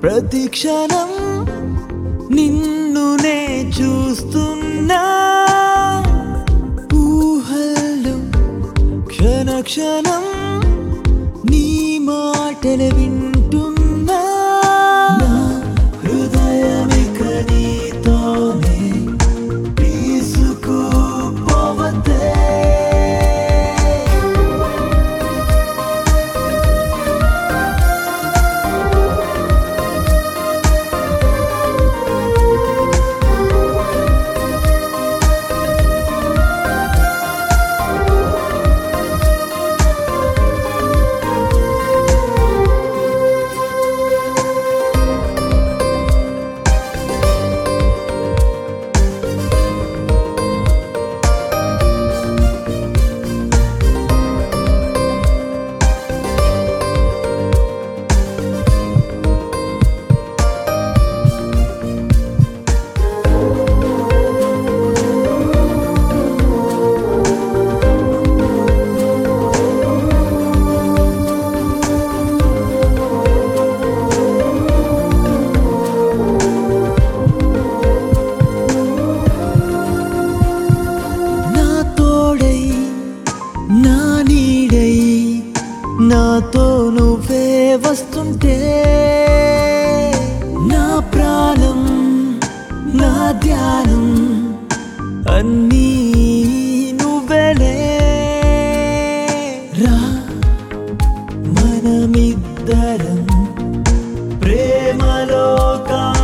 ప్రతి క్షణం నిన్ను నే చూస్తున్నా ఊహల్లో క్షణ క్షణం నీ మాటలు వింటున్నా నా హృదయమిక నీతోనే తీసుకుపోవద్దే నా తోడై నా నీడై నాతో నువ్వే వస్తుంటే నా ప్రాణం నా ధ్యానం అన్నీ నువ్వెలే రా మనమిద్దరం ప్రేమలో కా